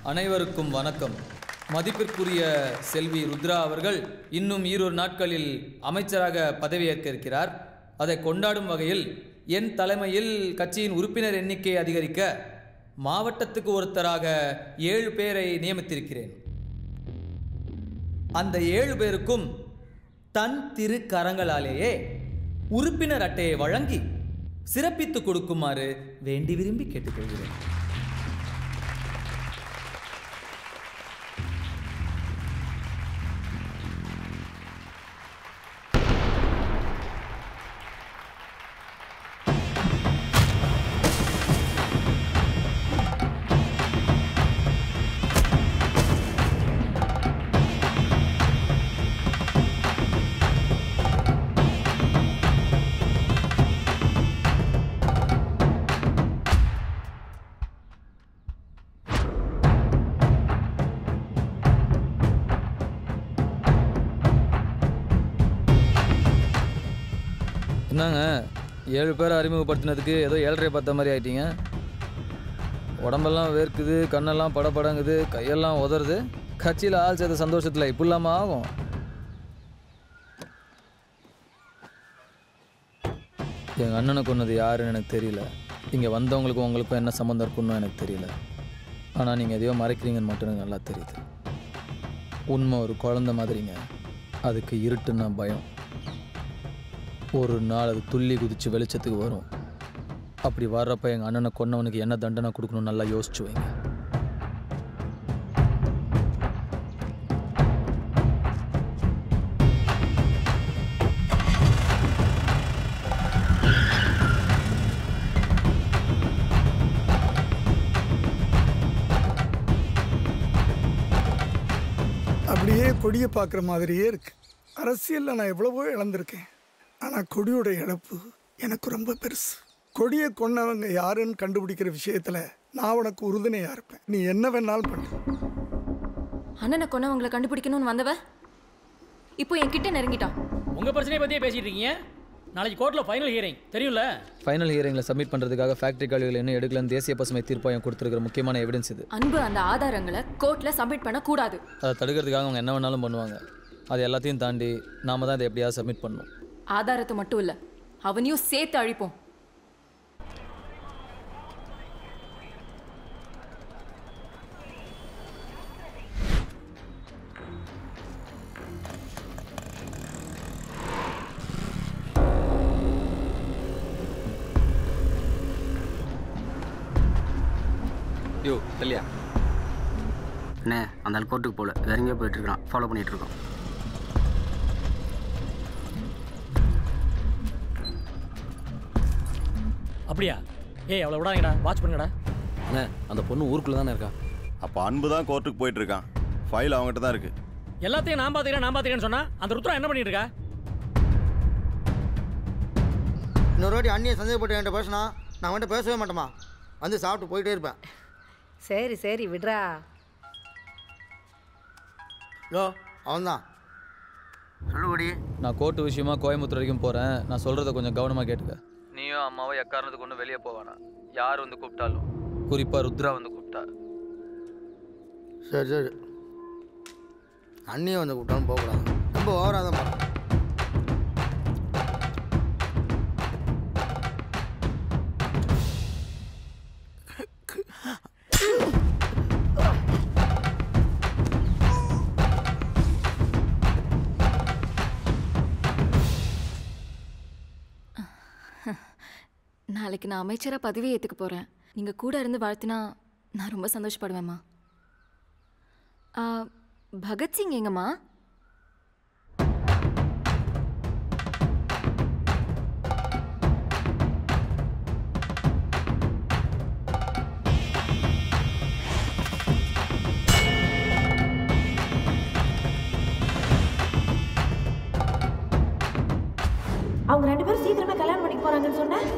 அனைவருக்கும் வணக்கம் மதிப்பிற்குரிய செல்வி ருத்ரா அவர்கள் இன்னும் ஈரொரு நாட்களில் அமைச்சராக பதவியேற்க இருக்கிறார் அதை கொண்டாடும் வகையில் என் தலைமையில் கட்சியின் உறுப்பினர் எண்ணிக்கை அதிகரிக்க மாவட்டத்துக்கு ஒருத்தராக ஏழு பேரை நியமித்திருக்கிறேன் அந்த ஏழு பேருக்கும் தன் திரு கரங்களாலேயே உறுப்பினர் அட்டையை வழங்கி சிறப்பித்து கொடுக்குமாறு வேண்டி விரும்பி கேட்டுக்கொள்கிறேன் என்னங்க ஏழு பேரை அறிமுகப்படுத்தினதுக்கு ஏதோ ஏழரை பார்த்த மாதிரி ஆயிட்டீங்க உடம்பெல்லாம் வேர்க்குது கண்ணெல்லாம் படபடங்குது கையெல்லாம் உதறுது கட்சியில் ஆள் சேர்த்த சந்தோஷத்தில் இப்படிலாமா ஆகும் எங்கள் அண்ணனை கொன்னது யாருன்னு எனக்கு தெரியல இங்கே வந்தவங்களுக்கும் உங்களுக்கும் என்ன சம்மந்தம் இருக்குன்னு எனக்கு தெரியல ஆனால் நீங்கள் எதையோ மறைக்கிறீங்கன்னு மட்டும் எனக்கு நல்லா தெரியுது உண்மை ஒரு குழந்த மாதிரிங்க அதுக்கு இருட்டுன்னா பயம் ஒரு நாள் அது துள்ளி குதிச்சு வெளிச்சத்துக்கு வரும் அப்படி வர்றப்ப எங்கள் அண்ணனை கொன்னவனுக்கு என்ன தண்டனை கொடுக்கணும்னு நல்லா யோசிச்சு வைங்க அப்படியே கொடியை பார்க்குற மாதிரியே இருக்கு அரசியலில் நான் எவ்வளவோ இழந்திருக்கேன் ஆனால் கொடியோட இழப்பு எனக்கு ரொம்ப பெருசு கொடியை கொன்னவங்க யாருன்னு கண்டுபிடிக்கிற விஷயத்தில் நான் உனக்கு உறுதுணையாக இருப்பேன் நீ என்ன வேணாலும் பண்ணு அண்ணனை கொன்னவங்களை கண்டுபிடிக்கணும்னு வந்தவ இப்போ என்கிட்ட நெருங்கிட்டான் உங்க பிரச்சனையை பத்தியே பேசிட்டு இருக்கீங்க நாளைக்கு கோர்ட்ல ஃபைனல் ஹியரிங் தெரியும்ல ஃபைனல் ஹியரிங்கில் சப்மிட் பண்ணுறதுக்காக ஃபேக்ட்ரி கழிவுகள் இன்னும் எடுக்கலன்னு தேசிய பசுமை தீர்ப்பாயம் கொடுத்துருக்கிற முக்கியமான எவிடன்ஸ் இது அன்பு அந்த ஆதாரங்களை கோர்ட்ல சப்மிட் பண்ண கூடாது அதை தடுக்கிறதுக்காக அவங்க என்ன வேணாலும் பண்ணுவாங்க அது எல்லாத்தையும் தாண்டி நாம தான் இதை எப்படியாவது சப்மிட் பண்ணணும் ஆதாரத்தை மட்டும் இல்ல அவனையும் சேர்த்து அழிப்போம் யோ இல்லையா அண்ணே அந்த ஆள் கோர்ட்டுக்கு போகல வேற எங்கேயோ போயிட்டு இருக்கான் ஃபாலோ பண்ணிட்டு இருக்கோம் அப்படியா ஏய் அவளை விடாதீங்கடா வாட்ச் பண்ணுங்கடா அண்ணே அந்த பொண்ணு ஊருக்குள்ள தானே இருக்கா அப்போ அன்பு தான் கோர்ட்டுக்கு போயிட்டு இருக்கான் ஃபைல் அவங்ககிட்ட தான் இருக்கு எல்லாத்தையும் நான் பாத்துக்கிறேன் நான் பாத்துக்கிறேன்னு சொன்னா அந்த ருத்ரா என்ன பண்ணிட்டு இருக்கா இன்னொரு வாட்டி அண்ணியை சந்தேகப்பட்டு என்கிட்ட பேசினா நான் அவன்கிட்ட பேசவே மாட்டேமா வந்து சாப்பிட்டு போயிட்டே இருப்பேன் சரி சரி விட்றா யோ அவன்தான் சொல்லுபடி நான் கோர்ட்டு விஷயமா கோயம்புத்தூர் வரைக்கும் போகிறேன் நான் சொல்கிறத கொஞ்சம் கவனமாக கேட்டுக்க நீயும் அம்மாவும் எக்காரணத்துக்கு ஒன்றும் வெளியே போவானா யார் வந்து கூப்பிட்டாலும் குறிப்பாக ருத்ரா வந்து கூப்பிட்டா சரி சரி அண்ணியை வந்து கூப்பிட்டாலும் போகக்கூடாது ரொம்ப ஓவராக தான் போகிறேன் நாளைக்கு நான் அமைச்சரா பதவி ஏத்துக்க போறேன் நீங்க கூட இருந்து வாழ்த்தினா நான் ரொம்ப சந்தோஷப்படுவேம்மா ஆ, பகத்சிங் எங்கம்மா அவங்க ரெண்டு பேரும் சீக்கிரமே கல்யாணம் பண்ணிக்க போறாங்கன்னு சொன்னேன்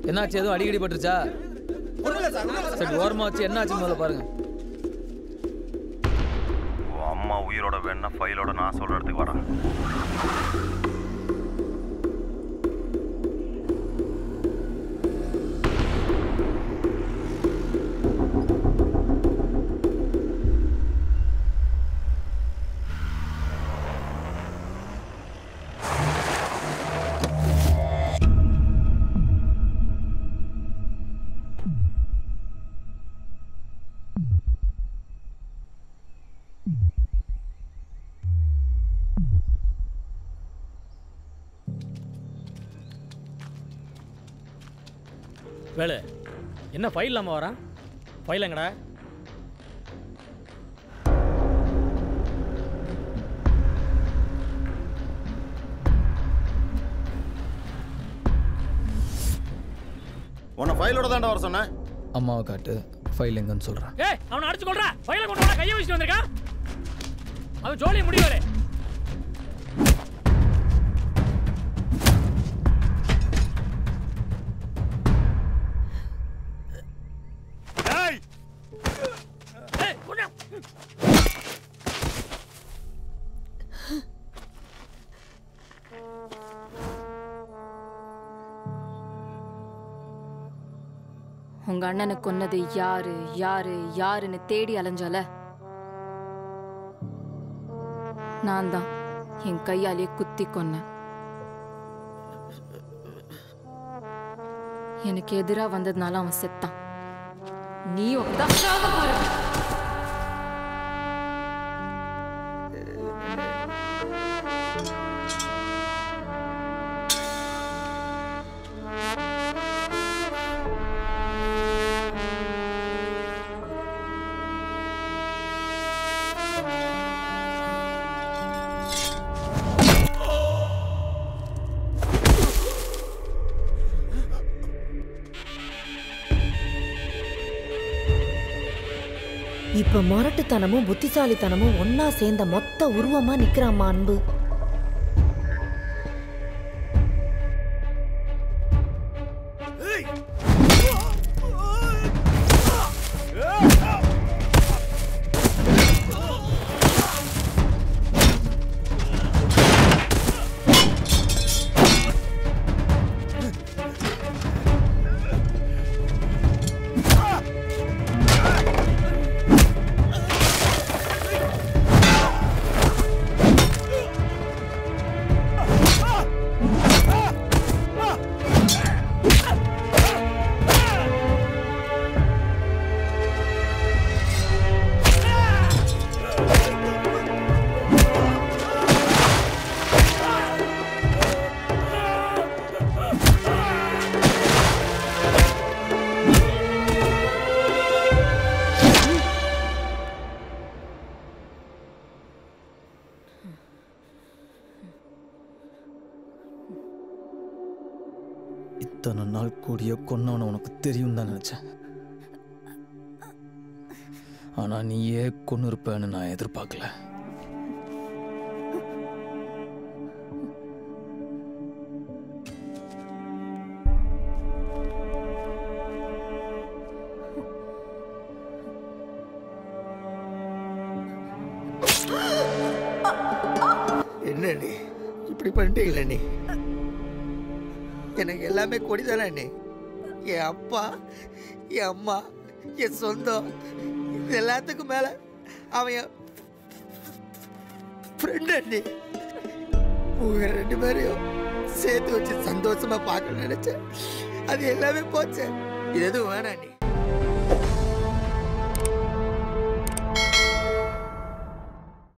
என்னாச்சு எதுவும் அடிக்கடி பட்டுருச்சா சரி ஓரமா வச்சு என்னாச்சு முதல்ல பாருங்க உன் அம்மா உயிரோட வேணா ஃபைலோட நான் சொல்ற இடத்துக்கு வாடா வேலு என்ன ஃபைல் இல்லாமல் வரான் ஃபைல் எங்கடா உன்னை ஃபைலோட தாண்டா வர சொன்னேன் அம்மாவை காட்டு ஃபைல் எங்கன்னு சொல்கிறேன் ஏய் அவனை அடிச்சு கொள்றா ஃபைலை கொண்டு வர கையை வச்சுட்டு வந்திருக்கான் அவன் ஜோலியை முடிவாரு ஏய் ஏய் கொண்டா உங்க அண்ணனை கொன்னது யாரு யாரு யாருன்னு தேடி அலைஞ்சால நான் தான் என் கையாலேயே குத்தி கொன்னேன் எனக்கு எதிரா வந்ததுனால அவன் செத்தான் நீ உட்காந்து சாக போற இப்ப முரட்டுத்தனமும் புத்திசாலித்தனமும் ஒன்னா சேர்ந்த மொத்த உருவமா நிக்கிறாம்மா அன்பு இத்தனை நாள் கூடிய கொன்னவனை உனக்கு தெரியும் தான் நினச்சேன் ஆனால் நீயே கொன்று இருப்பேன்னு நான் எதிர்பார்க்கல என்ன நீ இப்படி பண்ணிட்டீங்களே நீ எனக்கு எல்லாமே கொடிதானே நீ என் அப்பா என் அம்மா என் சொந்தம் இது எல்லாத்துக்கும் மேல அவன் என் ஃப்ரெண்ட் நீ உங்க ரெண்டு பேரையும் சேர்த்து வச்சு சந்தோஷமா பார்க்க நினைச்சேன் அது எல்லாமே போச்சு இது எதுவும் வேணாம் நீ